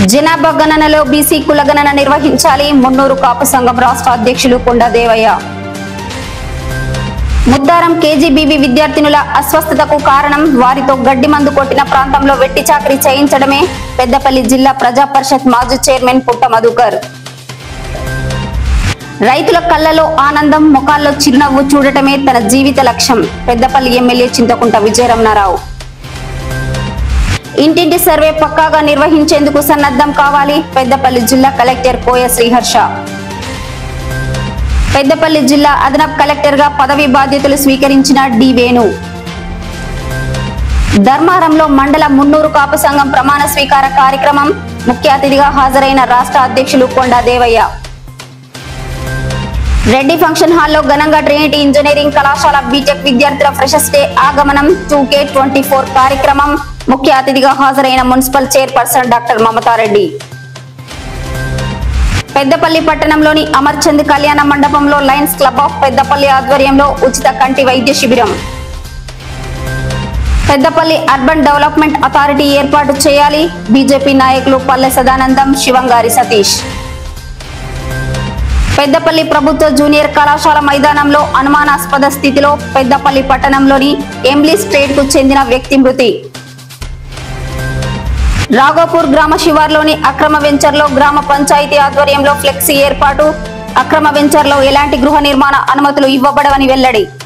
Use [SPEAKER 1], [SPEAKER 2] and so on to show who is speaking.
[SPEAKER 1] జనాభా గణనలో బీసీ కులగణన నిర్వహించాలి మున్నూరు కాపు సంఘం రాష్ట్ర అధ్యక్షులు కొండా దేవయ్య ముద్దారం కేజీబీవీ విద్యార్థినుల అస్వస్థతకు కారణం వారితో గడ్డి మందు కొట్టిన ప్రాంతంలో వెట్టి చాకరీ చేయించడమే పెద్దపల్లి జిల్లా ప్రజా పరిషత్ మాజీ చైర్మన్ పుట్ట మధుకర్ రైతుల కళ్ళలో ఆనందం ముఖాల్లో చిరునవ్వు చూడటమే తన జీవిత లక్ష్యం పెద్దపల్లి ఎమ్మెల్యే చింతకుంట విజయరమణారావు ఇంటింటి సర్వే పక్కాగా నిర్వహించేందుకు సన్నద్ధం కావాలి పెద్దపల్లి జిల్లా కలెక్టర్ కోయ శ్రీహర్ష పెద్దపల్లి జిల్లా అదనపు కలెక్టర్ గా పదవి బాధ్యతలు స్వీకరించిన డి వేణు ధర్మారంలో మండల మున్నూరు కాపు సంఘం ప్రమాణ స్వీకార కార్యక్రమం ముఖ్య అతిథిగా హాజరైన రాష్ట్ర అధ్యక్షులు కొండా దేవయ్య రెడ్డి ఫంక్షన్ హాల్లో ఘనంగా ట్రినిటీ ఇంజనీరింగ్ కళాశాల బీటెక్ విద్యార్థుల ఫ్రెషర్స్ డే ఆగమనం టూ కే ట్వంటీ ఫోర్ కార్యక్రమం ముఖ్య అతిథిగా హాజరైన municipal chairperson doctor Mamatha Reddy Peddapalli పట్టణంలోని అమర్చంద్ కళ్యాణ మండపంలో లయన్స్ క్లబ్ ఆఫ్ పెద్దపల్లి ఆధ్వర్యంలో ఉచిత కంటి వైద్య శిబిరం పెద్దపల్లి అర్బన్ డెవలప్మెంట్ అథారిటీ ఏర్పాటు చేయాలి బీజేపీ నాయకులు పల్లె సదానందం శివంగారి సతీష్ పెద్దపల్లి ప్రభుత్వ జూనియర్ కళాశాల మైదానంలో అనుమానాస్పద స్థితిలో పెద్దపల్లి పట్టణంలోని ఎంబ్లీ స్ట్రేట్ కు చెందిన వ్యక్తి మృతి రాఘోపూర్ గ్రామ శివార్లోని అక్రమ వెంచర్లో గ్రామ పంచాయతీ ఆధ్వర్యంలో ఫ్లెక్సీ ఏర్పాటు అక్రమ వెంచర్లో ఎలాంటి గృహ నిర్మాణ అనుమతులు ఇవ్వబడవని వెల్లడి